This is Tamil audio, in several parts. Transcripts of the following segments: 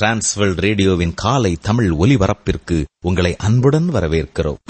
டிரான்ஸ்வர்ல்ட் ரேடியோவின் காலை தமிழ் ஒலிபரப்பிற்கு உங்களை அன்புடன் வரவேற்கிறோம்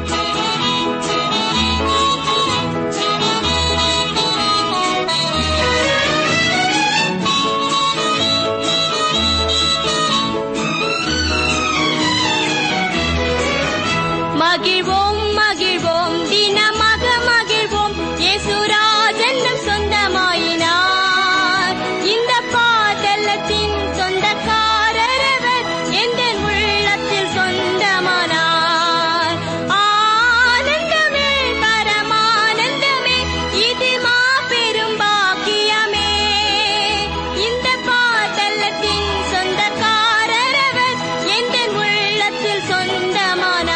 மகிழ்வோம் மகிழ்வோம் தினமாக மகிழ்வோம் இயேசுராஜன் நம் சொந்தமாயினார் இந்த பாதலத்தின் சொந்தக்காரரவர் எந்த உள்ளத்தில் சொந்தமானார் ஆனந்தமே பரமானந்தமே இது மாபெரும் பாக்கியமே இந்த பாதலத்தின் சொந்தக்காரரவர் எந்த உள்ளத்தில் சொந்தமானார்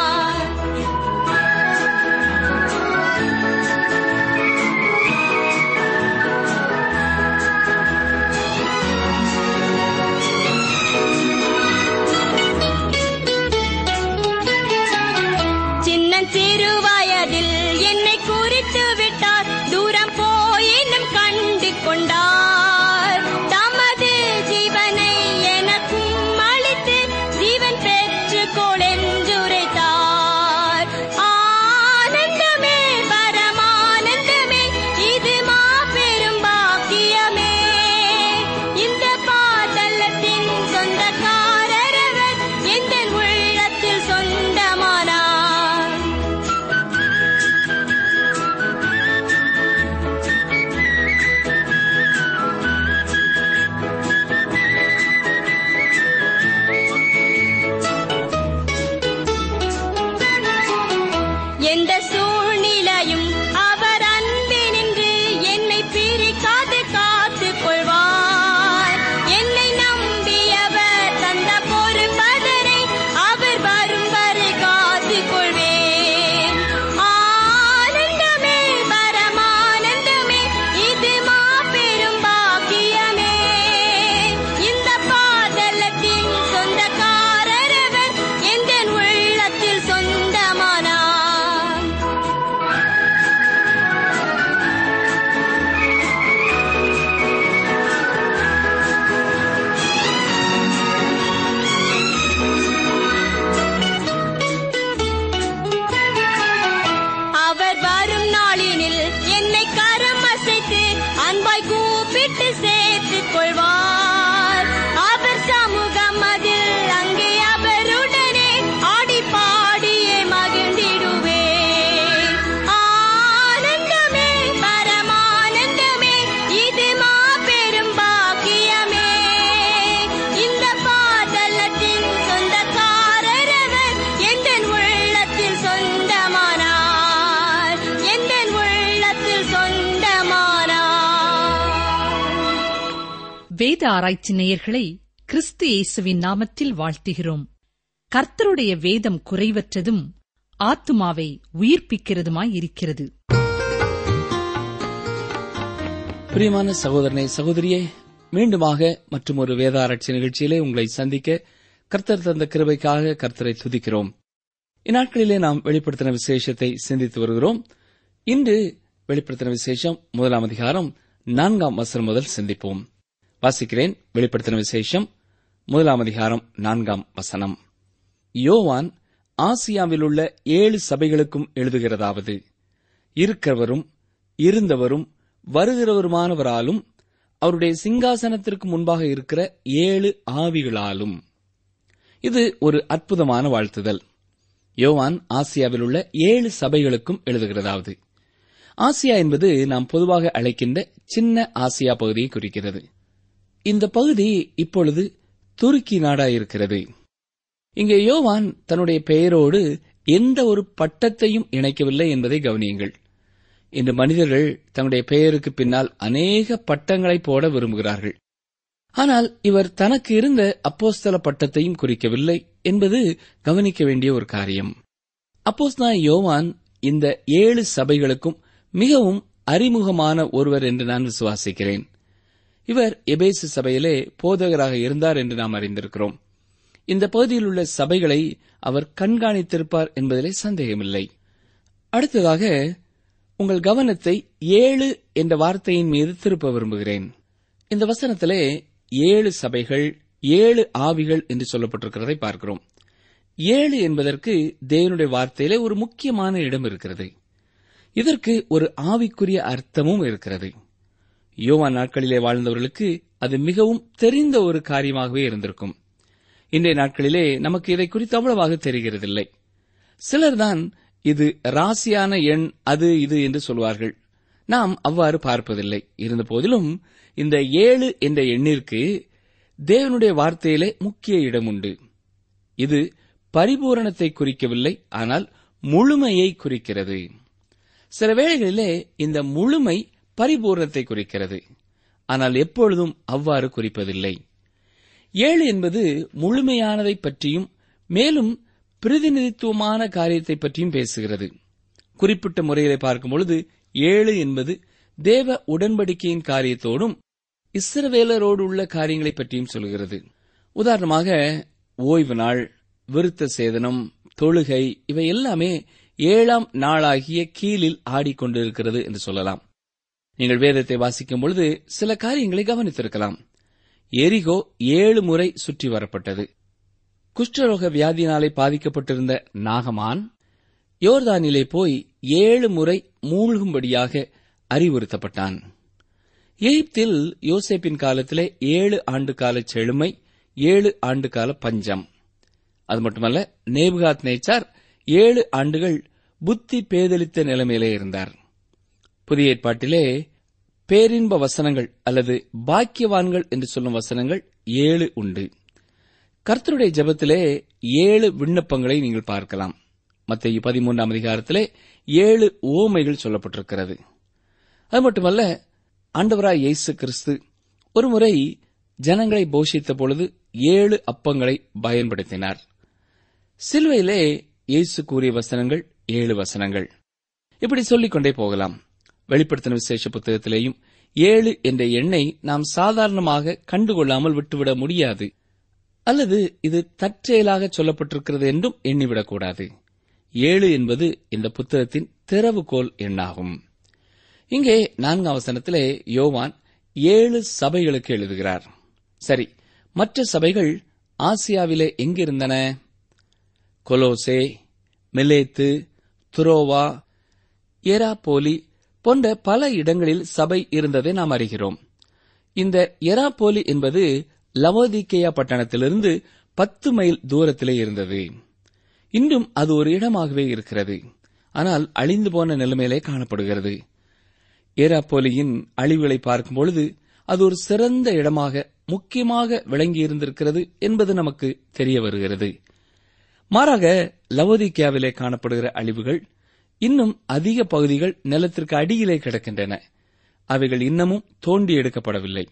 சின்னஞ்சிறு வயதில் என்னை குறித்து விட்டார் தூரம் போயினும் கண்டு கொண்டார் தமது ஜீவனை எனக்கும் அளித்து ஜீவன் பெற்று கொளென்றுரைத்தார் ஆனந்தமே பரமானந்தமே இது மாபெரும் பாக்கியமே இந்த பாதலத்தின் சொந்தக்காரரவர் எந்த உள்ளத்தில் சொந்தமானார் எந்த சூழ்நிலையும் அவர் அன்பினின்று என்னை பிரிக்காது காத்துக் கொள்வார் என்னை நம்பியவர் தந்த பொறுப்பதனை அவர் வரும் வரை காத்துக் கொள்வேன் ஆனந்தமே பரமானந்தமே இது மாபெரும் பாக்கியமே இந்த பாதலத்தின் சொந்தக்காரரவர் எந்த உள்ளத்தில் சொந்தமானார் அவர் வரும் நாளினில் என்னை கரம் அசைத்து அன்பாய் கூப்பிட்டு சேர்த்துக் கொள்வார் அவர் சமூகம் அதில் அங்கே அவருடனே ஆடி பாடியே மகிழ்ந்திடுவேன் ஆனந்தமே பரமானந்தமே இது மாபெரும் பாக்கியமே இந்த பாதலத்தின் சொந்தக்காரரவர் எந்த உள்ளத்தில் சொந்தமானார் எந்த உள்ளத்தில் சொந்தமானார் வேத ஆராய்ச்சி நேயர்களை கிறிஸ்து இயேசுவின் நாமத்தில் வாழ்த்துகிறோம் கர்த்தருடைய வேதம் குறைவற்றதும் ஆத்துமாவை உயிர்ப்பிக்கிறதுமாய் இருக்கிறது பிரியமான சகோதரனே சகோதரியே மீண்டுமாக மற்றும் ஒரு வேத ஆராய்ச்சி நிகழ்ச்சியிலே உங்களை சந்திக்க கர்த்தர் தந்த கிருபைக்காக கர்த்தரை துதிக்கிறோம் இந்நாட்களிலே நாம் வெளிப்படுத்தின விசேஷத்தை சிந்தித்து வருகிறோம் இன்று வெளிப்படுத்தின விசேஷம் முதலாம் அதிகாரம் நான்காம் வசனம் முதல் சிந்திப்போம் வாசிக்கிறேன் வெளிப்படுத்தின விசேஷம் முதலாம் அதிகாரம் நான்காம் வசனம் யோவான் ஆசியாவிலுள்ள ஏழு சபைகளுக்கும் எழுதுகிறதாவது இருக்கிறவரும் இருந்தவரும் வருகிறவருமானவராலும் அவருடைய சிங்காசனத்திற்கு முன்பாக இருக்கிற ஏழு ஆவிகளாலும் இது ஒரு அற்புதமான வாழ்த்துதல் யோவான் ஆசியாவில் உள்ள ஏழு சபைகளுக்கும் எழுதுகிறதாவது ஆசியா என்பது நாம் பொதுவாக அழைக்கின்ற சின்ன ஆசியா பகுதியை குறிக்கிறது இந்த பகுதி இப்பொழுது துருக்கி நாடாயிருக்கிறது இங்கே யோவான் தன்னுடைய பெயரோடு எந்த ஒரு பட்டத்தையும் இணைக்கவில்லை என்பதை கவனியுங்கள் இன்று மனிதர்கள் தங்களுடைய பெயருக்கு பின்னால் அநேக பட்டங்களை போட விரும்புகிறார்கள் ஆனால் இவர் தனக்கு இருந்த அப்போஸ்தல பட்டத்தையும் குறிக்கவில்லை என்பது கவனிக்க வேண்டிய ஒரு காரியம் அப்போஸ்தலன் யோவான் இந்த ஏழு சபைகளுக்கும் மிகவும் அறிமுகமான ஒருவர் என்று நான் விசுவாசிக்கிறேன் இவர் எபேசு சபையிலே போதகராக இருந்தார் என்று நாம் அறிந்திருக்கிறோம் இந்த பகுதியில் உள்ள சபைகளை அவர் கண்காணித்திருப்பார் என்பதிலே சந்தேகமில்லை அடுத்ததாக உங்கள் கவனத்தை ஏழு என்ற வார்த்தையின் மீது திருப்ப விரும்புகிறேன் இந்த வசனத்திலே ஏழு சபைகள் ஏழு ஆவிகள் என்று சொல்லப்பட்டிருக்கிறதை பார்க்கிறோம் ஏழு என்பதற்கு தேவனுடைய வார்த்தையிலே ஒரு முக்கியமான இடம் இருக்கிறது இதற்கு ஒரு ஆவிக்குரிய அர்த்தமும் இருக்கிறது யோவான் நாட்களிலே வாழ்ந்தவர்களுக்கு அது மிகவும் தெரிந்த ஒரு காரியமாகவே இருந்திருக்கும் இன்றைய நாட்களிலே நமக்கு இதை குறித்து அவ்வளவாக தெரிகிறதில்லை சிலர்தான் இது ராசியான எண் அது இது என்று சொல்வார்கள் நாம் அவ்வாறு பார்ப்பதில்லை இருந்த போதிலும் இந்த ஏழு என்ற எண்ணிற்கு தேவனுடைய வார்த்தையிலே முக்கிய இடம் உண்டு இது பரிபூரணத்தை குறிக்கவில்லை ஆனால் முழுமையை குறிக்கிறது சில வேளைகளிலே இந்த முழுமை பரிபூரணத்தை குறிக்கிறது ஆனால் எப்பொழுதும் அவ்வாறு குறிப்பதில்லை ஏழு என்பது முழுமையானதை பற்றியும் மேலும் பிரதிநிதித்துவமான காரியத்தை பற்றியும் பேசுகிறது குறிப்பிட்ட முறையிலே பார்க்கும் பொழுது ஏழு என்பது தேவ உடன்படிக்கையின் காரியத்தோடும் இஸ்ரவேலரோடு உள்ள காரியங்களை பற்றியும் சொல்கிறது உதாரணமாக ஓய்வு நாள் விருத்த சேதனம் தொழுகை இவை எல்லாமே ஏழாம் நாளாகிய கீழில் ஆடிக்கொண்டிருக்கிறது என்று சொல்லலாம் நீங்கள் வேதத்தை வாசிக்கும் பொழுது சில காரியங்களை கவனித்திருக்கலாம் எரிகோ ஏழு முறை சுற்றி வரப்பட்டது குஷ்டரோக வியாதியினாலே பாதிக்கப்பட்டிருந்த நாகமான் யோர்தானிலே போய் ஏழு முறை மூழ்கும்படியாக அறிவுறுத்தப்பட்டான் எகிப்தில் யோசேப்பின் காலத்திலே ஏழு ஆண்டு கால செழுமை ஏழு ஆண்டு கால பஞ்சம் அது மட்டுமல்ல நேபுகாத் நேச்சார் ஏழு ஆண்டுகள் புத்தி பேதலித்த நிலைமையிலே இருந்தார் புதிய ஏற்பாட்டிலே பேரின்ப வசனங்கள் அல்லது பாக்கியவான்கள் என்று சொல்லும் வசனங்கள் ஏழு உண்டு கர்த்தருடைய ஜெபத்திலே ஏழு விண்ணப்பங்களை நீங்கள் பார்க்கலாம் மத்திய பதிமூன்றாம் அதிகாரத்திலே ஏழு ஓமைகள் சொல்லப்பட்டிருக்கிறது அது மட்டுமல்ல ஆண்டவராய் இயேசு கிறிஸ்து ஒருமுறை ஜனங்களை போஷித்த பொழுது ஏழு அப்பங்களை பயன்படுத்தினார் சிலுவையிலே இயேசு கூறிய வசனங்கள் ஏழு வசனங்கள் இப்படி சொல்லிக் கொண்டே போகலாம் வெளிப்படுத்தின விசேஷ புத்தகத்திலேயும் ஏழு என்ற எண்ணை நாம் சாதாரணமாக கண்டுகொள்ளாமல் விட்டுவிட முடியாது அல்லது இது தற்செயலாக சொல்லப்பட்டிருக்கிறது என்றும் எண்ணிவிடக்கூடாது ஏழு என்பது இந்த புத்தகத்தின் திறவுகோல் எண்ணாகும் இங்கே நான்காம் வசனத்திலே யோவான் ஏழு சபைகளுக்கு எழுதுகிறார் சரி மற்ற சபைகள் ஆசியாவிலே எங்கிருந்தன கொலோசே மிலேத்து துரோவா எராபோலி போன்ற பல இடங்களில் சபை இருந்ததை நாம் அறிகிறோம் இந்த எராபோலி என்பது லவோதிக்கேயா பட்டணத்திலிருந்து பத்து மைல் தூரத்திலே இருந்தது இன்றும் அது ஒரு இடமாகவே இருக்கிறது ஆனால் அழிந்து போன நிலைமையிலே காணப்படுகிறது ஏராப்போலியின் அழிவுகளை பார்க்கும் பொழுது அது ஒரு சிறந்த இடமாக முக்கியமாக விளங்கியிருந்திருக்கிறது என்பது நமக்கு தெரிய வருகிறது மாறாக லவோதிக்கியாவிலே காணப்படுகிற அழிவுகள் இன்னும் அதிக பகுதிகள் நிலத்திற்கு அடியிலே கிடக்கின்றன அவைகள் இன்னமும் தோண்டி எடுக்கப்படவில்லை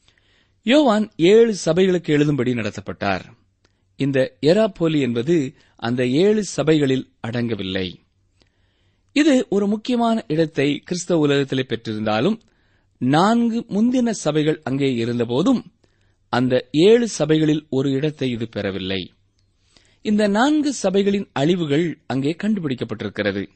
யோவான் ஏழு சபைகளுக்கு எழுதும்படி நடத்தப்பட்டார் இந்த எராபோலி என்பது அந்த ஏழு சபைகளில் அடங்கவில்லை இது ஒரு முக்கியமான இடத்தை கிறிஸ்தவ உலகத்திலே பெற்றிருந்தாலும் நான்கு முந்தின சபைகள் அங்கே இருந்தபோதும் அந்த ஏழு சபைகளில் ஒரு இடத்தை இது பெறவில்லை இந்த நான்கு சபைகளின் அழிவுகள் அங்கே கண்டுபிடிக்கப்பட்டிருக்கிறது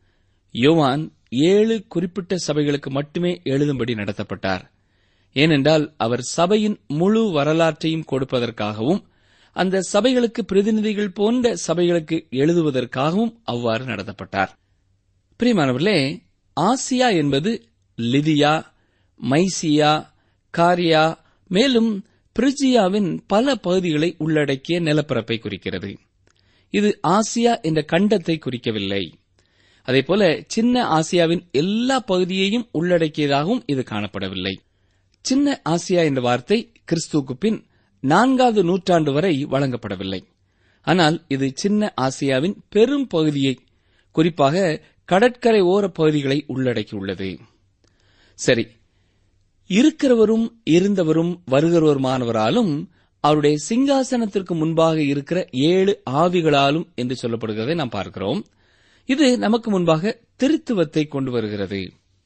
யோவான் ஏழு குறிப்பிட்ட சபைகளுக்கு மட்டுமே எழுதும்படி நடத்தப்பட்டார் ஏனென்றால் அவர் சபையின் முழு வரலாற்றையும் கொடுப்பதற்காகவும் அந்த சபைகளுக்கு பிரதிநிதிகள் போன்ற சபைகளுக்கு எழுதுவதற்காகவும் அவ்வாறு நடத்தப்பட்டார் பிரியமானவர்களே ஆசியா என்பது லிதியா மைசியா காரியா மேலும் பிரிஜியாவின் பல பகுதிகளை உள்ளடக்கிய நிலப்பரப்பை குறிக்கிறது இது ஆசியா என்ற கண்டத்தை குறிக்கவில்லை அதேபோல சின்ன ஆசியாவின் எல்லா பகுதியையும் உள்ளடக்கியதாகவும் இது காணப்படவில்லை சின்ன ஆசியா என்ற வார்த்தை கிறிஸ்துவுக்கு பின் நான்காவது நூற்றாண்டு வரை வழங்கப்படவில்லை ஆனால் இது சின்ன ஆசியாவின் பெரும் பகுதியை குறிப்பாக கடற்கரை ஓர பகுதிகளை உள்ளடக்கியுள்ளது சரி இருக்கிறவரும் இருந்தவரும் வருகிறவருமானவராலும் அவருடைய சிங்காசனத்திற்கு முன்பாக இருக்கிற ஏழு ஆவிகளாலும் என்று சொல்லப்படுகிறதை நாம் பார்க்கிறோம் இது நமக்கு முன்பாக திருத்துவத்தை கொண்டு வருகிறது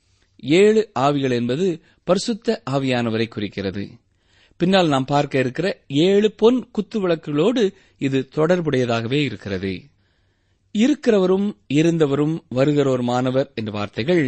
ஏழு ஆவிகள் என்பது பரிசுத்த ஆவியானவரை குறிக்கிறது பின்னால் நாம் பார்க்க இருக்கிற ஏழு பொன் குத்துவிளக்குகளோடு இது தொடர்புடையதாகவே இருக்கிறது இருக்கிறவரும் இருந்தவரும் வருகிறவருமானவர் என்ற வார்த்தைகள்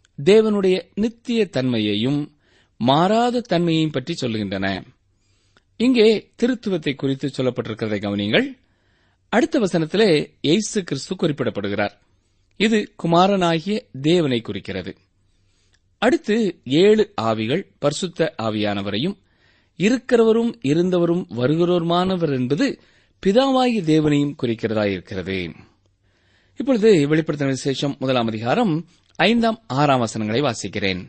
தேவனுடைய நித்திய தன்மையையும் மாறாத தன்மையையும் பற்றி சொல்லுகின்றன இங்கே திருத்துவத்தை குறித்து சொல்லப்பட்டிருக்கிறதை கவனியுங்கள் அடுத்த வசனத்திலே இயேசு கிறிஸ்து குறிப்பிடப்படுகிறார் இது குமாரனாகிய தேவனை குறிக்கிறது அடுத்து ஏழு ஆவிகள் பரிசுத்த ஆவியானவரையும் இருக்கிறவரும் இருந்தவரும் வருகிறவருமானவர் என்பது பிதாவாகிய தேவனையும் குறிக்கிறதாயிருக்கிறது இப்பொழுது வெளிப்படுத்தின விசேஷம் முதலாம் அதிகாரம் ஐந்தாம் ஆறாம் வசனங்களை வாசிக்கிறேன்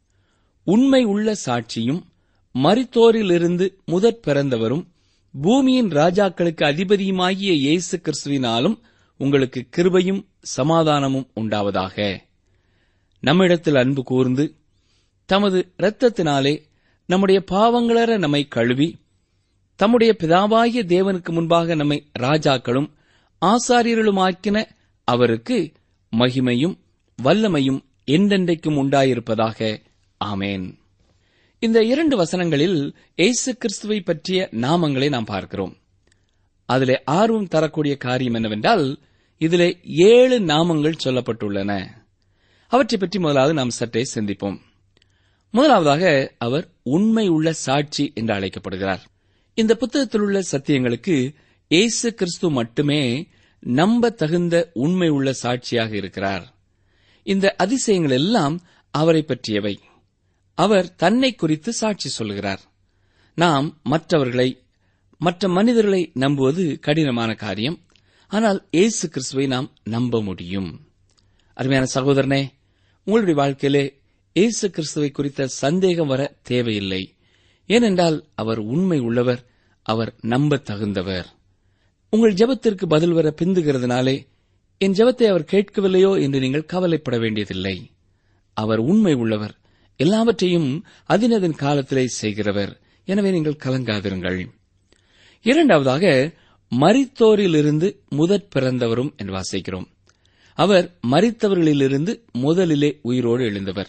உண்மை உள்ள சாட்சியும் மரித்தோரிலிருந்து முதற் பிறந்தவரும் பூமியின் ராஜாக்களுக்கு அதிபதியுமாகிய இயேசு கிறிஸ்துவினாலும் உங்களுக்கு கிருபையும் சமாதானமும் உண்டாவதாக நம்மிடத்தில் அன்பு கூர்ந்து தமது இரத்தத்தினாலே நம்முடைய பாவங்களற நம்மை கழுவி தம்முடைய பிதாவாகிய தேவனுக்கு முன்பாக நம்மை ராஜாக்களும் ஆசாரியர்களுமாக்கின அவருக்கு மகிமையும் வல்லமையும் என்றென்றைக்கும் உண்டாயிருப்பதாக ஆமேன் இந்த இரண்டு வசனங்களில் இயேசு கிறிஸ்துவை பற்றிய நாமங்களை நாம் பார்க்கிறோம் அதிலே ஆர்வம் தரக்கூடிய காரியம் என்னவென்றால் இதிலே ஏழு நாமங்கள் சொல்லப்பட்டுள்ளன அவற்றைப் பற்றி முதலாவது நாம் சற்றே சிந்திப்போம் முதலாவதாக அவர் உண்மை உள்ள சாட்சி என்று அழைக்கப்படுகிறார் இந்த புத்தகத்தில் உள்ள சத்தியங்களுக்கு இயேசு கிறிஸ்து மட்டுமே நம்ப தகுந்த உண்மை உள்ள சாட்சியாக இருக்கிறார் இந்த அதிசயங்கள் எல்லாம் அவரை பற்றியவை அவர் தன்னை குறித்து சாட்சி சொல்கிறார் நாம் மற்றவர்களை மற்ற மனிதர்களை நம்புவது கடினமான காரியம் ஆனால் இயேசு கிறிஸ்துவை நாம் நம்ப முடியும் அருமையான சகோதரனே உங்களுடைய வாழ்க்கையிலே இயேசு கிறிஸ்துவை குறித்த சந்தேகம் வர தேவையில்லை ஏனென்றால் அவர் உண்மை உள்ளவர் அவர் நம்ப தகுந்தவர் உங்கள் ஜெபத்திற்கு பதில் வர பிந்துகிறதுனாலே என் ஜெபத்தை அவர் கேட்கவில்லையோ என்று நீங்கள் கவலைப்பட வேண்டியதில்லை அவர் உண்மை உள்ளவர் எல்லாவற்றையும் அதினதன் காலத்திலே செய்கிறவர் எனவே நீங்கள் கலங்காதிருங்கள் இரண்டாவதாக மரித்தோரிலிருந்து முதற் பிறந்தவரும் என்று வாசிக்கிறோம் அவர் மரித்தவர்களிலிருந்து முதலிலே உயிரோடு எழுந்தவர்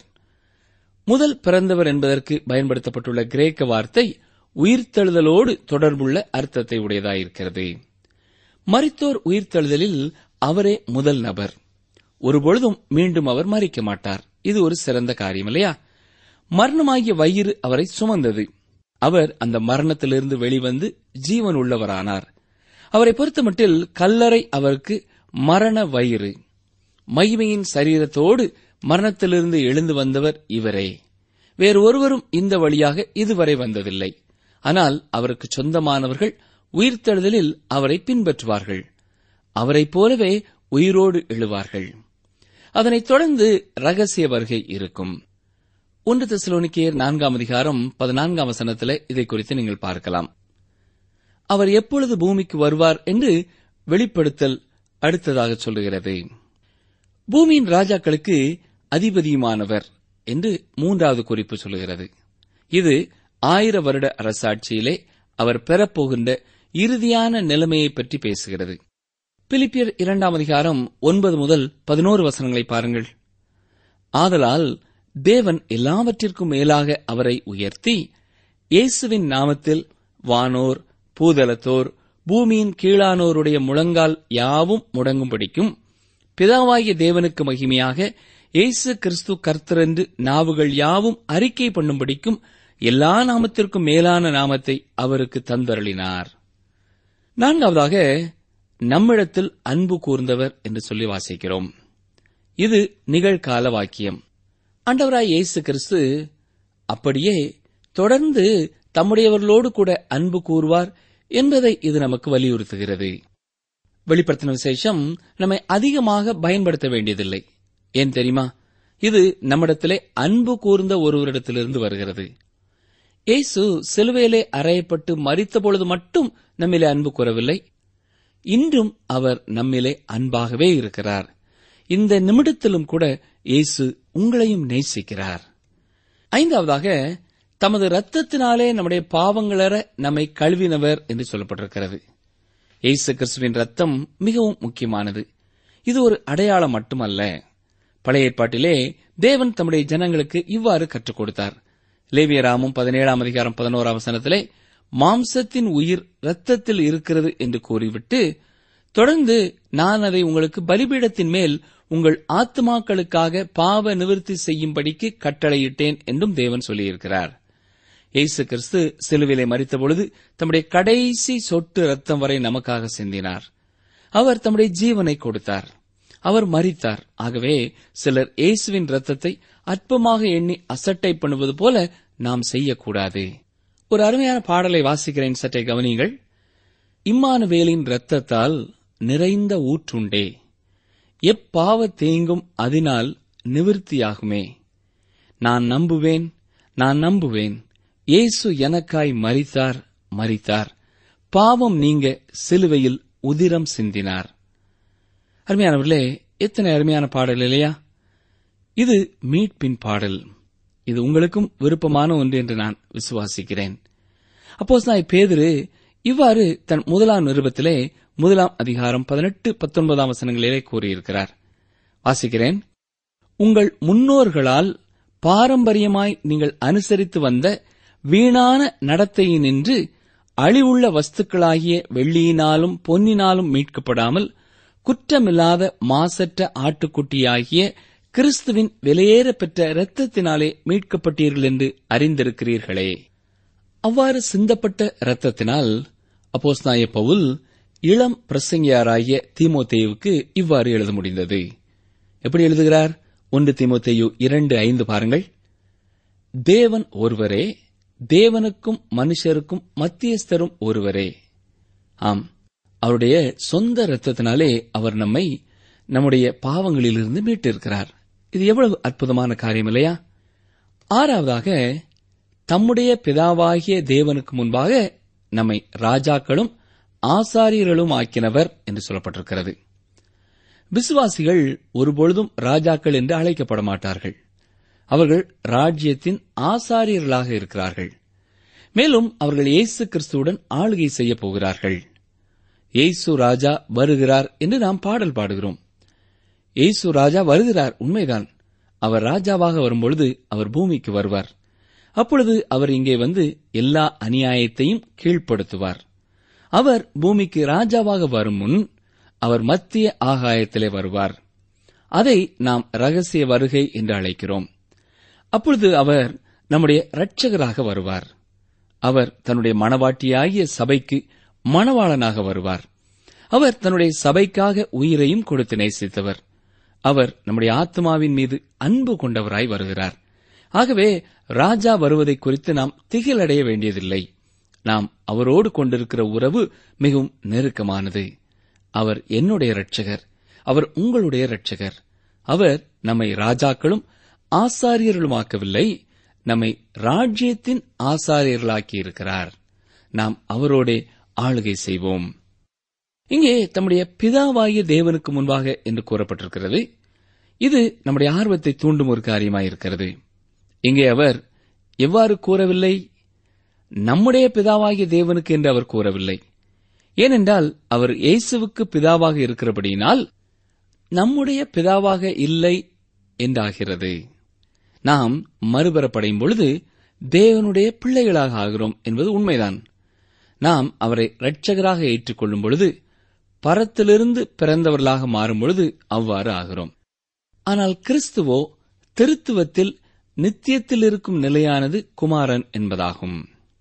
முதல் பிறந்தவர் என்பதற்கு பயன்படுத்தப்பட்டுள்ள கிரேக்க வார்த்தை உயிர்த்தெழுதலோடு தொடர்புள்ள அர்த்தத்தை உடையதாயிருக்கிறது மரித்தோர் உயிர்த்தெழுதலில் அவரே முதல் நபர் ஒருபொழுதும் மீண்டும் அவர் மறிக்க மாட்டார் இது ஒரு சிறந்த காரியம் இல்லையா மரணமாகிய வயிறு அவரை சுமந்தது அவர் அந்த மரணத்திலிருந்து வெளிவந்து ஜீவன் உள்ளவரானார் அவரை பொறுத்தமட்டில் கல்லறை அவருக்கு மரண வயிறு மகிமையின் சரீரத்தோடு மரணத்திலிருந்து எழுந்து வந்தவர் இவரே வேறு ஒருவரும் இந்த வழியாக இதுவரை வந்ததில்லை ஆனால் அவருக்கு சொந்தமானவர்கள் உயிர்த்தெழுதலில் அவரை பின்பற்றுவார்கள் அவரைப் போலவே உயிரோடு எழுவார்கள் அதனைத் தொடர்ந்து ரகசிய வருகை இருக்கும் ஒன்று தெசலோனிக்கேயர் நான்காம் அதிகாரம் பதினான்காம் வசனத்திலே இதை குறித்து நீங்கள் பார்க்கலாம் அவர் எப்பொழுது பூமிக்கு வருவார் என்று வெளிப்படுத்தல் அடுத்ததாக சொல்லுகிறது பூமியின் ராஜாக்களுக்கு அதிபதியுமானவர் என்று மூன்றாவது குறிப்பு சொல்லுகிறது இது ஆயிர வருட அரசாட்சியிலே அவர் பெறப்போகின்ற இறுதியான நிலைமையை பற்றி பேசுகிறது பிலிப்பியர் இரண்டாம் அதிகாரம் ஒன்பது முதல் பதினோரு வசனங்களை பாருங்கள் ஆதலால் தேவன் எல்லாவற்றிற்கும் மேலாக அவரை உயர்த்தி இயேசுவின் நாமத்தில் வானோர் பூதலத்தோர் பூமியின் கீழானோருடைய முழங்கால் யாவும் முடங்கும்படிக்கும் பிதாவாகிய தேவனுக்கு மகிமையாக இயேசு கிறிஸ்து கர்த்தரென்று நாவுகள் யாவும் அறிக்கை பண்ணும்படிக்கும் எல்லா நாமத்திற்கும் மேலான நாமத்தை அவருக்கு தந்தருளினார் நான்காவதாக நம்மிடத்தில் அன்பு கூர்ந்தவர் என்று சொல்லி வாசிக்கிறோம் இது நிகழ்கால வாக்கியம் ஆண்டவராய் இயேசு கிறிஸ்து அப்படியே தொடர்ந்து தம்முடையவர்களோடு கூட அன்பு கூறுவார் என்பதை இது நமக்கு வலியுறுத்துகிறது வெளிப்படுத்தின விசேஷம் நம்மை அதிகமாக பயன்படுத்த வேண்டியதில்லை ஏன் தெரியுமா இது நம்மிடத்திலே அன்பு கூர்ந்த ஒருவரிடத்திலிருந்து வருகிறது இயேசு சிலுவையிலே அறையப்பட்டு மறித்த பொழுது மட்டும் நம்மிலே அன்பு கூறவில்லை இன்றும் அவர் நம்மிலே அன்பாகவே இருக்கிறார் இந்த நிமிடத்திலும் கூட இயேசு உங்களையும் நேசிக்கிறார் ஐந்தாவதாக தமது ரத்தத்தினாலே நம்முடைய பாவங்களற நம்மை கழுவினவர் என்று சொல்லப்பட்டிருக்கிறது இயேசு கிறிஸ்துவின் ரத்தம் மிகவும் முக்கியமானது இது ஒரு அடையாளம் மட்டுமல்ல பழைய ஏற்பாட்டிலே தேவன் தம்முடைய ஜனங்களுக்கு இவ்வாறு கற்றுக் கொடுத்தார் லேவியராமும் பதினேழாம் அதிகாரம் பதினோராம் வசனத்திலே மாம்சத்தின் உயிர் ரத்தத்தில் இருக்கிறது என்று கூறிவிட்டு தொடர்ந்து நான் அதை உங்களுக்கு பலிபீடத்தின் மேல் உங்கள் ஆத்மாக்களுக்காக பாவ நிவர்த்தி செய்யும்படிக்கு கட்டளையிட்டேன் என்றும் தேவன் சொல்லியிருக்கிறார் இயேசு கிறிஸ்து சிலுவிலே மறித்த பொழுது தம்முடைய கடைசி சொட்டு ரத்தம் வரை நமக்காக சிந்தினார் அவர் தம்முடைய ஜீவனை கொடுத்தார் அவர் மறித்தார் ஆகவே சிலர் இயேசுவின் ரத்தத்தை அற்பமாக எண்ணி அசட்டை பண்ணுவது போல நாம் செய்யக்கூடாது ஒரு அருமையான பாடலை வாசிக்கிறேன் சற்றே கவனியுங்கள் இம்மானுவேலின் இரத்தத்தால் நிறைந்த ஊற்றுண்டே எப்பாவ தேங்கும் அதனால் நிவிர்த்தியாகுமே நான் நம்புவேன் நான் நம்புவேன் இயேசு எனக்காய் மரித்தார் மரித்தார் பாவம் நீங்க சிலுவையில் உதிரம் சிந்தினார் அருமையானவர்களே எத்தனை அருமையான பாடல் இல்லையா இது மீட்பின் பாடல் இது உங்களுக்கும் விருப்பமான ஒன்று என்று நான் விசுவாசிக்கிறேன் அப்போஸ் நான் பேதுரு இவ்வாறு தன் முதலாம் நிருபத்திலே முதலாம் அதிகாரம் பதினெட்டு பத்தொன்பதாம் வசனங்களிலே கூறியிருக்கிறார் வாசிக்கிறேன் உங்கள் முன்னோர்களால் பாரம்பரியமாய் நீங்கள் அனுசரித்து வந்த வீணான நடத்தையினின்று அழிவுள்ள வஸ்துக்களாகிய வெள்ளியினாலும் பொன்னினாலும் மீட்கப்படாமல் குற்றமில்லாத மாசற்ற ஆட்டுக்குட்டியாகிய கிறிஸ்துவின் விலையேற பெற்ற இரத்தத்தினாலே மீட்கப்பட்டீர்கள் என்று அறிந்திருக்கிறீர்களே அவ்வாறு சிந்தப்பட்ட இரத்தத்தினால் அப்போஸ்நாய பவுல் இளம் பிரசங்கியாராகிய தீமோத்தேயுவுக்கு இவ்வாறு எழுத முடிந்தது எப்படி எழுதுகிறார் ஒன்று தீமோத்தேயு இரண்டு ஐந்து பாருங்கள் தேவன் ஒருவரே தேவனுக்கும் மனுஷருக்கும் மத்தியஸ்தரும் ஒருவரே ஆம் அவருடைய சொந்த இரத்தத்தினாலே அவர் நம்மை நம்முடைய பாவங்களிலிருந்து மீட்டிருக்கிறார் இது எவ்வளவு அற்புதமான காரியம் இல்லையா ஆறாவதாக தம்முடைய பிதாவாகிய தேவனுக்கு முன்பாக நம்மை ராஜாக்களும் ஆசாரியர்களும் ஆக்கினவர் என்று சொல்லப்பட்டிருக்கிறது விசுவாசிகள் ஒருபொழுதும் ராஜாக்கள் என்று அழைக்கப்பட மாட்டார்கள் அவர்கள் ராஜ்யத்தின் ஆசாரியர்களாக இருக்கிறார்கள் மேலும் அவர்கள் இயேசு கிறிஸ்துவுடன் ஆளுகை செய்யப் போகிறார்கள் இயேசு ராஜா வருகிறார் என்று நாம் பாடல் பாடுகிறோம் இயேசு ராஜா வருகிறார் உண்மைதான் அவர் ராஜாவாக வரும்பொழுது அவர் பூமிக்கு வருவார் அப்பொழுது அவர் இங்கே வந்து எல்லா அநியாயத்தையும் கீழ்ப்படுத்துவார் அவர் பூமிக்கு ராஜாவாக வரும் முன் அவர் மத்திய ஆகாயத்திலே வருவார் அதை நாம் ரகசிய வருகை என்று அழைக்கிறோம் அப்பொழுது அவர் நம்முடைய இரட்சகராக வருவார் அவர் தன்னுடைய மணவாட்டியாகிய சபைக்கு மணவாளனாக வருவார் அவர் தன்னுடைய சபைக்காக உயிரையும் கொடுத்து நேசித்தவர் அவர் நம்முடைய ஆத்மாவின் மீது அன்பு கொண்டவராய் வருகிறார் ஆகவே ராஜா வருவதை குறித்து நாம் திகிலடைய வேண்டியதில்லை நாம் அவரோடு கொண்டிருக்கிற உறவு மிகவும் நெருக்கமானது அவர் என்னுடைய இரட்சகர் அவர் உங்களுடைய இரட்சகர் அவர் நம்மை ராஜாக்களும் ஆசாரியர்களுமாக்கவில்லை நம்மை ராஜ்யத்தின் ஆசாரியர்களாக்கி இருக்கிறார் நாம் அவரோடே ஆளுகை செய்வோம் இங்கே தம்முடைய பிதாவாகிய தேவனுக்கு முன்பாக என்று கூறப்பட்டிருக்கிறது இது நம்முடைய ஆர்வத்தை தூண்டும் ஒரு காரியமாயிருக்கிறது இங்கே அவர் எவ்வாறு கூறவில்லை நம்முடைய பிதாவாகிய தேவனுக்கு என்று அவர் கூறவில்லை ஏனென்றால் அவர் இயேசுவுக்கு பிதாவாக இருக்கிறபடியினால் நம்முடைய பிதாவாக இல்லை என்றாகிறது நாம் மறுபெறப்படையும் பொழுது தேவனுடைய பிள்ளைகளாக ஆகிறோம் என்பது உண்மைதான் நாம் அவரை இரட்சகராக ஏற்றுக்கொள்ளும் பொழுது பரத்திலிருந்து பிறந்தவர்களாக மாறும் பொழுது அவ்வாறு ஆகிறோம் ஆனால் கிறிஸ்துவோ திருத்துவத்தில் நித்தியத்தில் இருக்கும் நிலையானது குமாரன் என்பதாகும்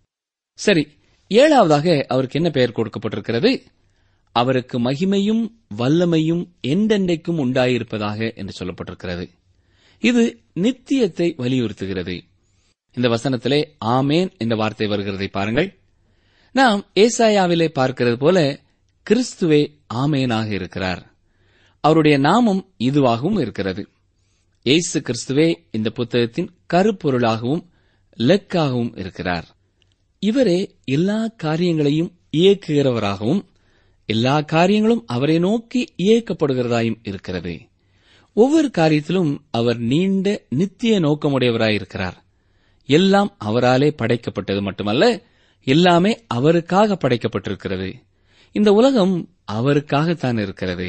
சரி ஏழாவதாக அவருக்கு என்ன பெயர் கொடுக்கப்பட்டிருக்கிறது அவருக்கு மகிமையும் வல்லமையும் என்றென்றைக்கும் உண்டாயிருப்பதாக என்று சொல்லப்பட்டிருக்கிறது இது நித்தியத்தை வலியுறுத்துகிறது இந்த வசனத்திலே ஆமேன் என்ற வார்த்தை வருகிறதை பாருங்கள் நாம் ஏசாயாவிலே பார்க்கிறது போல கிறிஸ்துவே ஆமேனாக இருக்கிறார் அவருடைய நாமம் இதுவாகவும் இருக்கிறது இயேசு கிறிஸ்துவே இந்த புத்தகத்தின் கருப்பொருளாகவும் லெக்காகவும் இருக்கிறார் இவரே எல்லா காரியங்களையும் இயக்குகிறவராகவும் எல்லா காரியங்களும் அவரை நோக்கி இயக்கப்படுகிறதாயும் இருக்கிறது ஒவ்வொரு காரியத்திலும் அவர் நீண்ட நித்திய நோக்கமுடையவராயிருக்கிறார் எல்லாம் அவராலே படைக்கப்பட்டது மட்டுமல்ல எல்லாமே அவருக்காக படைக்கப்பட்டிருக்கிறது இந்த உலகம் அவருக்காகத்தான் இருக்கிறது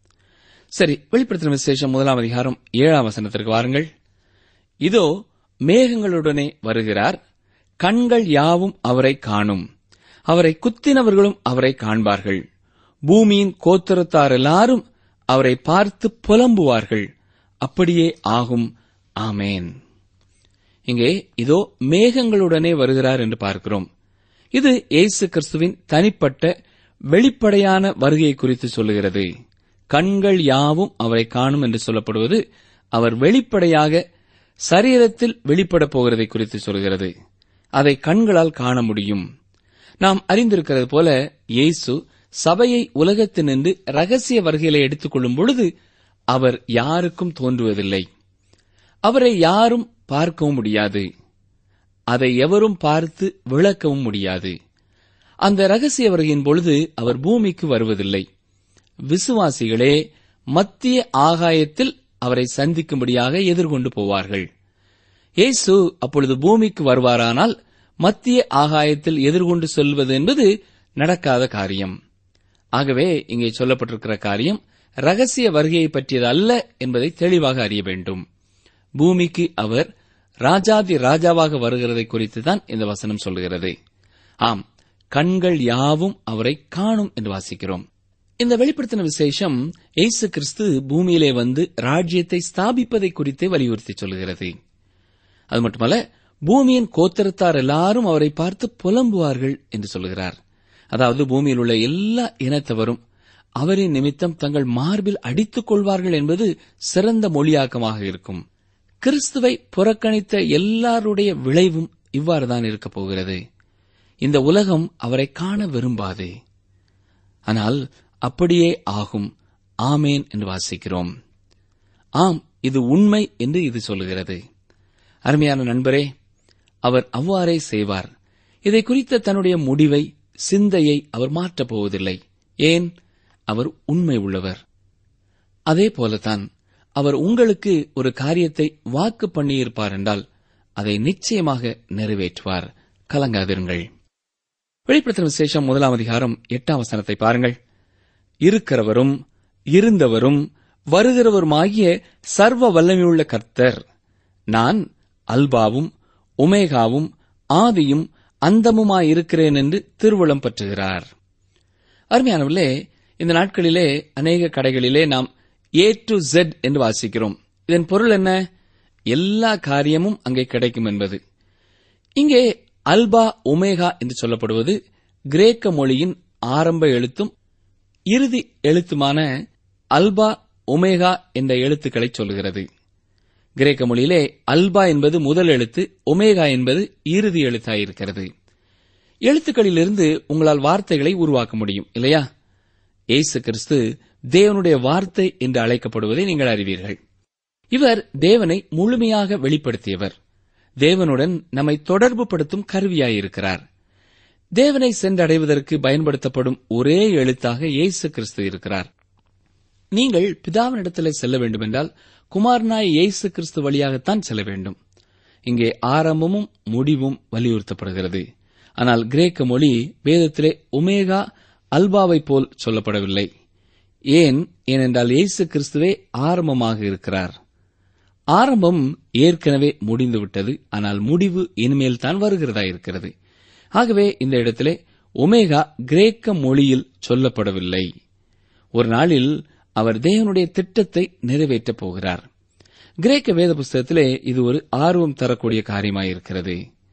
சரி வெளிப்படுத்தின விசேஷம் முதலாம் அதிகாரம் ஏழாம் வசனத்திற்கு வாருங்கள் இதோ மேகங்களுடனே வருகிறார் கண்கள் யாவும் அவரை காணும் அவரை குத்தினவர்களும் அவரை காண்பார்கள் பூமியின் கோத்திரத்தார் எல்லாரும் அவரை பார்த்து புலம்புவார்கள் அப்படியே ஆகும் ஆமேன் இங்கே இதோ மேகங்களுடனே வருகிறார் என்று பார்க்கிறோம் இது இயேசு கிறிஸ்துவின் தனிப்பட்ட வெளிப்படையான வருகையை குறித்து சொல்லுகிறது கண்கள் யாவும் அவரை காணும் என்று சொல்லப்படுவது அவர் வெளிப்படையாக சரீரத்தில் வெளிப்படப் போகிறதை குறித்து சொல்கிறது அதை கண்களால் காண முடியும் நாம் அறிந்திருக்கிறது போல இயேசு சபையை உலகத்தினின்று ரகசிய வருகையில எடுத்துக் கொள்ளும் பொழுது அவர் யாருக்கும் தோன்றுவதில்லை அவரை யாரும் பார்க்கவும் முடியாது அதை எவரும் பார்த்து விளக்கவும் முடியாது அந்த ரகசிய வருகையின் பொழுது அவர் பூமிக்கு வருவதில்லை விசுவாசிகளே மத்திய ஆகாயத்தில் அவரை சந்திக்கும்படியாக எதிர்கொண்டு போவார்கள் இயேசு அப்பொழுது பூமிக்கு வருவாரானால் மத்திய ஆகாயத்தில் எதிர்கொண்டு செல்வது என்பது நடக்காத காரியம் ஆகவே இங்கே சொல்லப்பட்டிருக்கிற காரியம் ரகசிய வருகையை பற்றியது அல்ல என்பதை தெளிவாக அறிய வேண்டும் பூமிக்கு அவர் ராஜாதி ராஜாவாக வருகிறதை குறித்து தான் இந்த வசனம் சொல்லுகிறது ஆம் கண்கள் யாவும் அவரை காணும் என்று வாசிக்கிறோம் இந்த வெளிப்படுத்தின விசேஷம் இயேசு கிறிஸ்து பூமியிலே வந்து ராஜ்யத்தை ஸ்தாபிப்பதை குறித்தே வலியுறுத்தி சொல்கிறது அது மட்டுமல்ல பூமியின் கோத்திரத்தார் எல்லாரும் அவரை பார்த்து புலம்புவார்கள் என்று சொல்கிறார் அதாவது பூமியில் உள்ள எல்லா இனத்தவரும் அவரின் நிமித்தம் தங்கள் மார்பில் அடித்துக் கொள்வார்கள் என்பது சிறந்த மொழியாக்கமாக இருக்கும் கிறிஸ்துவை புறக்கணித்த எல்லாருடைய விளைவும் இவ்வாறுதான் இருக்கப் போகிறது இந்த உலகம் அவரை காண விரும்பாது ஆனால் அப்படியே ஆகும் ஆமேன் என்று வாசிக்கிறோம் ஆம் இது உண்மை என்று இது சொல்லுகிறது அருமையான நண்பரே அவர் அவ்வாறே செய்வார் இதை குறித்த தன்னுடைய முடிவை சிந்தையை அவர் மாற்றப் போவதில்லை ஏன் அவர் உண்மை உள்ளவர் அதே போலத்தான் அவர் உங்களுக்கு ஒரு காரியத்தை வாக்கு பண்ணியிருப்பார் என்றால் அதை நிச்சயமாக நிறைவேற்றுவார் கலங்காதிருங்கள் வெளிப்படுத்தின விசேஷம் முதலாம் அதிகாரம் எட்டாம் வசனத்தை பாருங்கள் இருக்கிறவரும் இருந்தவரும் வருகிறவருமாகிய சர்வ வல்லமையுள்ள கர்த்தர் நான் அல்பாவும் உமேகாவும் ஆதியும் அந்தமுமாயிருக்கிறேன் என்று திருவுளம் பற்றுகிறார் அருமையானவர்களே இந்த நாட்களிலே அநேக கடைகளிலே நாம் ஏ டு Z என்று வாசிக்கிறோம் இதன் பொருள் என்ன எல்லா காரியமும் அங்கே கிடைக்கும் என்பது இங்கே அல்பா ஒமேகா என்று சொல்லப்படுவது கிரேக்க மொழியின் ஆரம்ப எழுத்தும் இறுதி எழுத்துமான அல்பா ஒமேகா என்ற எழுத்துக்களை சொல்கிறது கிரேக்க மொழியிலே அல்பா என்பது முதல் எழுத்து ஒமேகா என்பது இறுதி எழுத்தாயிருக்கிறது எழுத்துக்களிலிருந்து உங்களால் வார்த்தைகளை உருவாக்க முடியும் இல்லையா இயேசு கிறிஸ்து தேவனுடைய வார்த்தை என்று அழைக்கப்படுவதை நீங்கள் அறிவீர்கள் இவர் தேவனை முழுமையாக வெளிப்படுத்தியவர் தேவனுடன் நம்மை தொடர்பு படுத்தும் கருவியாயிருக்கிறார் தேவனை சென்றடைவதற்கு பயன்படுத்தப்படும் ஒரே எழுத்தாக இயேசு கிறிஸ்து இருக்கிறார் நீங்கள் பிதாவினிடத்திலே செல்ல வேண்டுமென்றால் குமாரனாய் இயேசு கிறிஸ்து வழியாகத்தான் செல்ல வேண்டும் இங்கே ஆரம்பமும் முடிவும் வலியுறுத்தப்படுகிறது ஆனால் கிரேக்க மொழி வேதத்திலே ஒமேகா அல்பாவை போல் சொல்லப்படவில்லை ஏன் ஏனென்றால் இயேசு கிறிஸ்துவே ஆரம்பமாக இருக்கிறார் ஆரம்பம் ஏற்கனவே முடிந்துவிட்டது ஆனால் முடிவு இனிமேல் தான் வருகிறதா இருக்கிறது ஆகவே இந்த இடத்திலே ஒமேகா கிரேக்க மொழியில் சொல்லப்படவில்லை ஒரு நாளில் அவர் தேவனுடைய திட்டத்தை நிறைவேற்றப் போகிறார் கிரேக்க வேத புஸ்தகத்திலே இது ஒரு ஆர்வம் தரக்கூடிய காரியமாயிருக்கிறது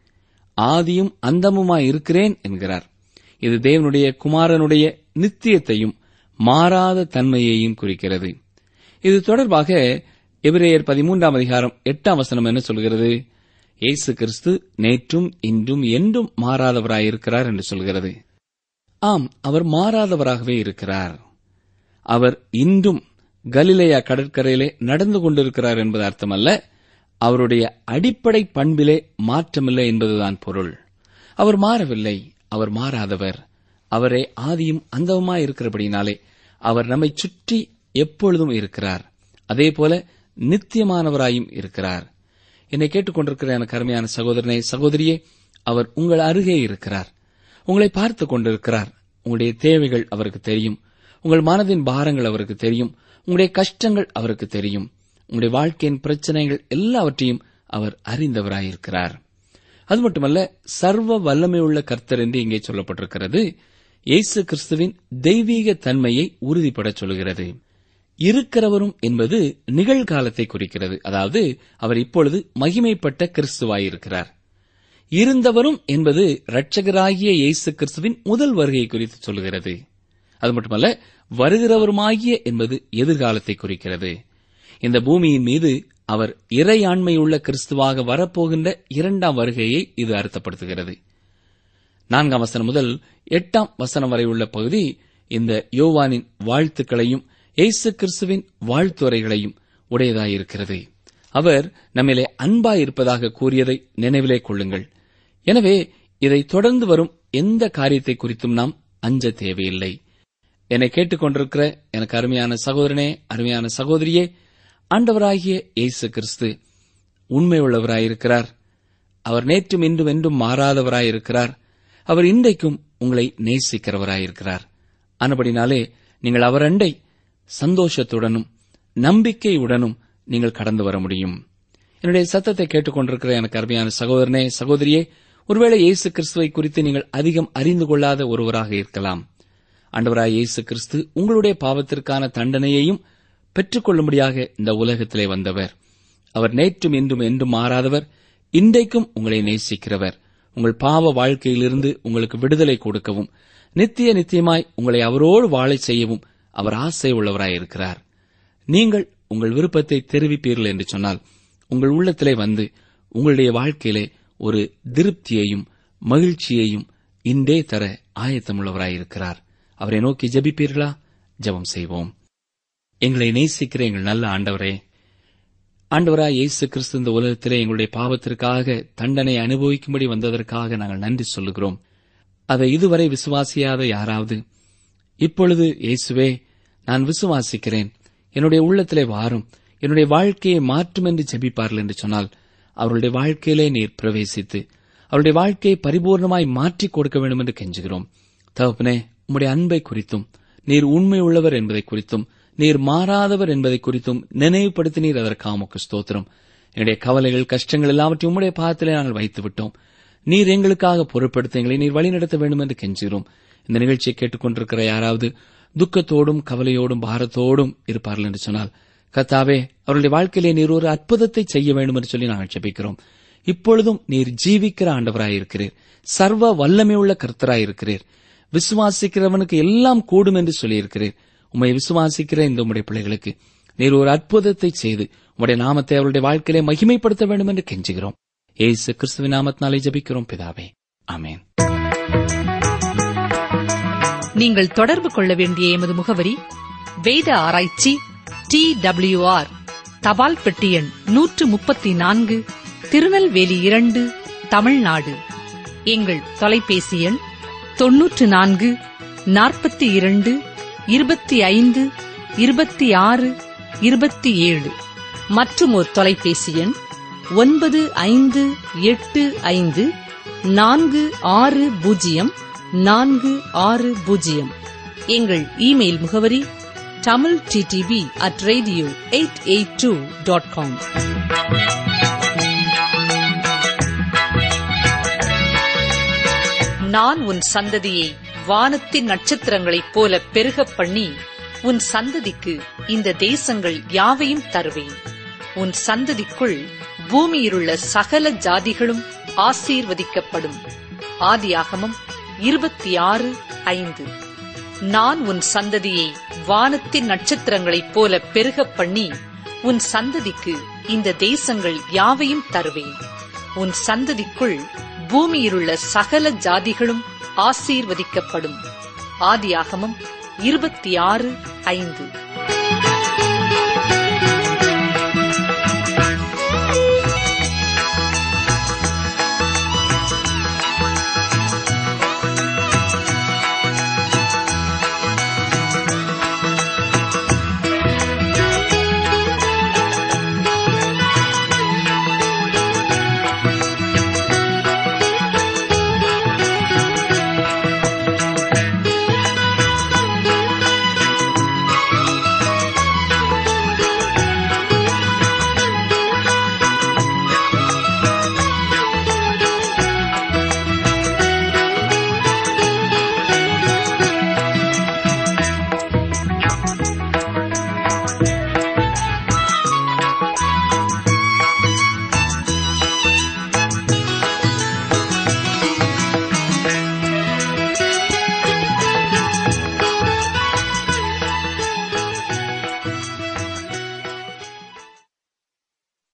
ஆதியும் அந்தமுமாய் இருக்கிறேன் என்கிறார் இது தேவனுடைய குமாரனுடைய நித்தியத்தையும் மாறாத தன்மையையும் குறிக்கிறது இது தொடர்பாக எபிரேயர் பதிமூன்றாம் அதிகாரம் எட்டாம் வசனம் என்ன சொல்கிறது இயேசு கிறிஸ்து நேற்றும் இன்றும் என்றும் மாறாதவராயிருக்கிறார் என்று சொல்கிறது ஆம் அவர் மாறாதவராகவே இருக்கிறார் அவர் இன்றும் கலிலேயா கடற்கரையிலே நடந்து கொண்டிருக்கிறார் என்பது அர்த்தமல்ல அவருடைய அடிப்படை பண்பிலே மாற்றமில்லை என்பதுதான் பொருள் அவர் மாறவில்லை அவர் மாறாதவர் அவரே ஆதியும் அந்தவுமாய் இருக்கிறபடினாலே அவர் நம்மை சுற்றி எப்பொழுதும் இருக்கிறார் அதேபோல நித்தியமானவராயும் இருக்கிறார் என்னை கேட்டுக்கொண்டிருக்கிற எனக்கு அருமையான சகோதரனே சகோதரியே அவர் உங்கள் அருகே இருக்கிறார் உங்களை பார்த்துக் கொண்டிருக்கிறார் உங்களுடைய தேவைகள் அவருக்கு தெரியும் உங்கள் மனதின் பாரங்கள் அவருக்கு தெரியும் உங்களுடைய கஷ்டங்கள் அவருக்கு தெரியும் உங்களுடைய வாழ்க்கையின் பிரச்சனைகள் எல்லாவற்றையும் அவர் அறிந்தவராயிருக்கிறார் அது மட்டுமல்ல சர்வ வல்லமையுள்ள கர்த்தர் என்று இங்கே சொல்லப்பட்டிருக்கிறது இயேசு கிறிஸ்துவின் தெய்வீக தன்மையை உறுதிப்பட சொல்கிறது இருக்கிறவரும் என்பது நிகழ்காலத்தை குறிக்கிறது அதாவது அவர் இப்பொழுது மகிமைப்பட்ட கிறிஸ்துவாயிருக்கிறார் இருந்தவரும் என்பது இரட்சகராகிய இயேசு கிறிஸ்துவின் முதல் வருகை குறித்து சொல்கிறது அது மட்டுமல்ல வருகிறவருமாகிய என்பது எதிர்காலத்தை குறிக்கிறது இந்த பூமியின் மீது அவர் இறையாண்மையுள்ள கிறிஸ்துவாக வரப்போகின்ற இரண்டாம் வருகையை இது அர்த்தப்படுத்துகிறது நான்காம் வசனம் முதல் எட்டாம் வசனம் வரை உள்ள பகுதி இந்த யோவானின் வாழ்த்துக்களையும் இயேசு கிறிஸ்துவின் வாழ்த்துரைகளையும் உடையதாயிருக்கிறது அவர் நம்மிலே அன்பாயிருப்பதாக கூறியதை நினைவிலே கொள்ளுங்கள் எனவே இதை தொடர்ந்து வரும் எந்த காரியத்தை குறித்தும் நாம் அஞ்ச தேவையில்லை என்னை கேட்டுக்கொண்டிருக்கிற எனக்கு அருமையான சகோதரனே அருமையான சகோதரியே ஆண்டவராகிய இயேசு கிறிஸ்து உண்மையுள்ளவராயிருக்கிறார் அவர் நேற்றும் இன்றும் என்றும் மாறாதவராயிருக்கிறார் அவர் இன்றைக்கும் உங்களை நேசிக்கிறவராயிருக்கிறார் ஆனபடினாலே நீங்கள் அவர் அண்டை சந்தோஷத்துடனும் நம்பிக்கையுடனும் நீங்கள் கடந்து வர முடியும் என்னுடைய சத்தத்தை கேட்டுக்கொண்டிருக்கிற எனக்கு அருமையான சகோதரனே சகோதரியே ஒருவேளை இயேசு கிறிஸ்துவை குறித்து நீங்கள் அதிகம் அறிந்து கொள்ளாத ஒருவராக இருக்கலாம் ஆண்டவராய் இயேசு கிறிஸ்து உங்களுடைய பாவத்திற்கான தண்டனையையும் பெற்றுக்கொள்ளும்படியாக இந்த உலகத்திலே வந்தவர் அவர் நேற்றும் இன்றும் என்றும் மாறாதவர் இன்றைக்கும் உங்களை நேசிக்கிறவர் உங்கள் பாவ வாழ்க்கையிலிருந்து உங்களுக்கு விடுதலை கொடுக்கவும் நித்திய நித்தியமாய் உங்களை அவரோடு வாழச் செய்யவும் அவர் ஆசை உள்ளவராயிருக்கிறார் நீங்கள் உங்கள் விருப்பத்தை தெரிவிப்பீர்கள் என்று சொன்னால் உங்கள் உள்ளத்திலே வந்து உங்களுடைய வாழ்க்கையிலே ஒரு திருப்தியையும் மகிழ்ச்சியையும் இன்றே தர ஆயத்தமுள்ளவராயிருக்கிறார் அவரை நோக்கி ஜெபிப்பீர்களா ஜெபம் செய்வோம் எங்களை நேசிக்கிற எங்கள் நல்ல ஆண்டவரே ஆண்டவராய் இயேசு கிறிஸ்து இந்த உலகத்திலே எங்களுடைய பாவத்திற்காக தண்டனை அனுபவிக்கும்படி வந்ததற்காக நாங்கள் நன்றி சொல்லுகிறோம் அதை இதுவரை விசுவாசியாத யாராவது இப்பொழுது இயேசுவே நான் விசுவாசிக்கிறேன் என்னுடைய உள்ளத்திலே வாரும் என்னுடைய வாழ்க்கையை மாற்றும் என்று ஜெபிப்பார்கள் என்று சொன்னால் அவருடைய வாழ்க்கையிலே நீர் பிரவேசித்து அவருடைய வாழ்க்கையை பரிபூர்ணமாய் மாற்றிக் கொடுக்க வேண்டும் என்று கெஞ்சுகிறோம் தகப்பனே உம்முடைய அன்பை குறித்தும் நீர் உண்மை உள்ளவர் என்பதை குறித்தும் நீர் மாறாதவர் என்பதை குறித்தும் நினைவுபடுத்தினீர் அதற்காக உமக்கு ஸ்தோத்திரம் என்னுடைய கவலைகள் கஷ்டங்கள் எல்லாவற்றையும் உம்முடைய பாதத்திலே நாங்கள் வைத்து விட்டோம் நீர் எங்களுக்காக பொறுப்படுத்த எங்களை நீர் வழிநடத்த வேண்டும் என்று கெஞ்சுகிறோம் இந்த நிகழ்ச்சியை கேட்டுக்கொண்டிருக்கிற யாராவது துக்கத்தோடும் கவலையோடும் பாரத்தோடும் இருப்பார்கள் என்று சொன்னால் கத்தாவே அவருடைய வாழ்க்கையிலே நீர் ஒரு அற்புதத்தை செய்ய வேண்டும் என்று சொல்லி நாங்கள் ஜெபிக்கிறோம் இப்பொழுதும் நீர் ஜீவிக்கிற ஆண்டவராயிருக்கிறீர் சர்வ வல்லமையுள்ள கர்த்தராயிருக்கிறீர் விசுவாசிக்கிறவனுக்கு எல்லாம் கூடும் என்று சொல்லியிருக்கிறீர் உம்மை விசுவாசிக்கிற இந்த உம்முடைய பிள்ளைகளுக்கு நீர் ஒரு அற்புதத்தை செய்து உம்முடைய நாமத்தை அவருடைய வாழ்க்கையிலே மகிமைப்படுத்த வேண்டும் என்று கெஞ்சுகிறோம் ஏசு கிறிஸ்துவின் நாமத்தினாலே ஜெபிக்கிறோம் பிதாவே ஆமென் நீங்கள் தொடர்பு கொள்ள வேண்டிய எமது முகவரி வேத ஆராய்ச்சி டி ஆர் தபால் பெட்டி எண் நூற்று முப்பத்தி நான்கு திருநெல்வேலி இரண்டு தமிழ்நாடு எங்கள் தொலைபேசி எண் தொன்னூற்று நான்கு நாற்பத்தி இரண்டு இருபத்தி ஐந்து இருபத்தி ஆறு இருபத்தி ஏழு மற்றும் ஒரு தொலைபேசி எண் ஒன்பது ஐந்து எட்டு ஐந்து நான்கு ஆறு பூஜ்ஜியம் நான்கு ஆறு பூஜ்ஜியம் எங்கள் இமெயில் முகவரி Tamil DTP at radio eight eight two dot com நான் உன் சந்ததியை வானத்தின் நட்சத்திரங்களைப் போல பெருகப் பண்ணி உன் சந்ததிக்கு இந்த தேசங்கள் யாவையும் தருவேன் உன் சந்ததிக்குள் பூமியிலுள்ள சகல ஜாதிகளும் ஆசீர்வதிக்கப்படும் ஆதியாகமம் இருபத்தி ஆறு ஐந்து நான் உன் சந்ததியை வானத்தின் நட்சத்திரங்களைப் போல பெருகப் பண்ணி உன் சந்ததிக்கு இந்த தேசங்கள் யாவையும் தருவேன் உன் சந்ததிக்குள் பூமியிலுள்ள சகல ஜாதிகளும் ஆசீர்வதிக்கப்படும் ஆதியாகமம் இருபத்தி ஆறு ஐந்து